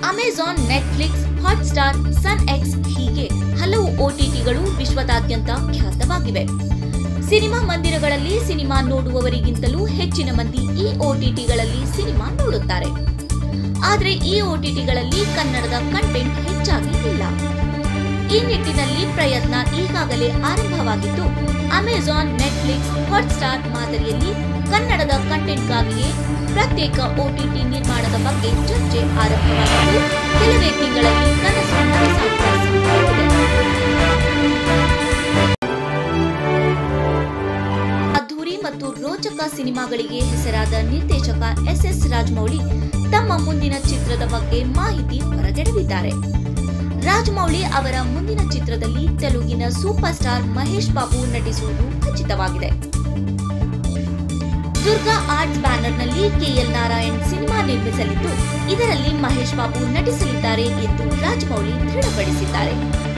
Amazon Netflix Hotstar Sun X ಹೀಗೆ ಹಲವು ಒಟಿಟಿಗಳು ವಿಶ್ವದಾದ್ಯಂತ ಖ್ಯಾತವಾಗಿವೆ ಸಿನಿಮಾ ಮಂದಿರಗಳಲ್ಲಿ ಸಿನಿಮಾ ನೋಡುವವರಿಗಿಂತಲೂ ಹೆಚ್ಚಿನ ಮಂದಿ ಈ ಒಟಿಟಿಗಳಲ್ಲಿ ಸಿನಿಮಾ ನೋಡುತ್ತಾರೆ ಆದರೆ ಈ ಒಟಿಟಿಗಳಲ್ಲಿ ಕನ್ನಡದ ಕಂಟೆಂಟ್ ಹೆಚ್ಚಾಗಿ ಇಲ್ಲ ಈ ನಿಟ್ಟಿನಲ್ಲಿ ಪ್ರಯತ್ನ ಈಗಾಗಲೇ ಆರಂಭವಾಗಿದ್ದು ಅಮೆಜಾನ್ ನೆಟ್ಫ್ಲಿಕ್ಸ್ ಹಾಟ್ಸ್ಟಾರ್ ಮಾದರಿಯಲ್ಲಿ ಕನ್ನಡದ ಕಂಟೆಂಟ್ಗಾಗಿಯೇ ಪ್ರತ್ಯೇಕ ಒಟಿಟಿ ನಿರ್ಮಾಣದ ಬಗ್ಗೆ ಚರ್ಚೆ ಆರಂಭವಾಗಿದ್ದು ಕೆಲವೇ ತಿಂಗಳಲ್ಲಿ ಕನಸು ನನಸಾಗುವ ಸಾಧ್ಯತೆ ಇದೆ. ಅದ್ಧೂರಿ ಮತ್ತು ರೋಚಕ ಸಿನಿಮಾಗಳಿಗೆ ಹೆಸರಾದ ನಿರ್ದೇಶಕ ಎಸ್ ಎಸ್ ರಾಜಮೌಳಿ ತಮ್ಮ ಮುಂದಿನ ಚಿತ್ರದ ಬಗ್ಗೆ ಮಾಹಿತಿ ಹೊರಗೆಡವಿದ್ದಾರೆ ರಾಜಮೌಳಿ ಅವರ ಮುಂದಿನ ಚಿತ್ರದಲ್ಲಿ ತೆಲುಗಿನ ಸೂಪರ್ ಸ್ಟಾರ್ ಮಹೇಶ್ ಬಾಬು ನಟಿಸುವುದು ಖಚಿತವಾಗಿದೆ ದುರ್ಗಾ ಆರ್ಟ್ಸ್ ಬ್ಯಾನರ್ನಲ್ಲಿ ಕೆಎಲ್ ನಾರಾಯಣ್ ಸಿನಿಮಾ ನಿರ್ಮಿಸಲಿದ್ದು ಇದರಲ್ಲಿ ಮಹೇಶ್ ಬಾಬು ನಟಿಸಲಿದ್ದಾರೆ ಎಂದು ರಾಜಮೌಳಿ ದೃಢಪಡಿಸಿದ್ದಾರೆ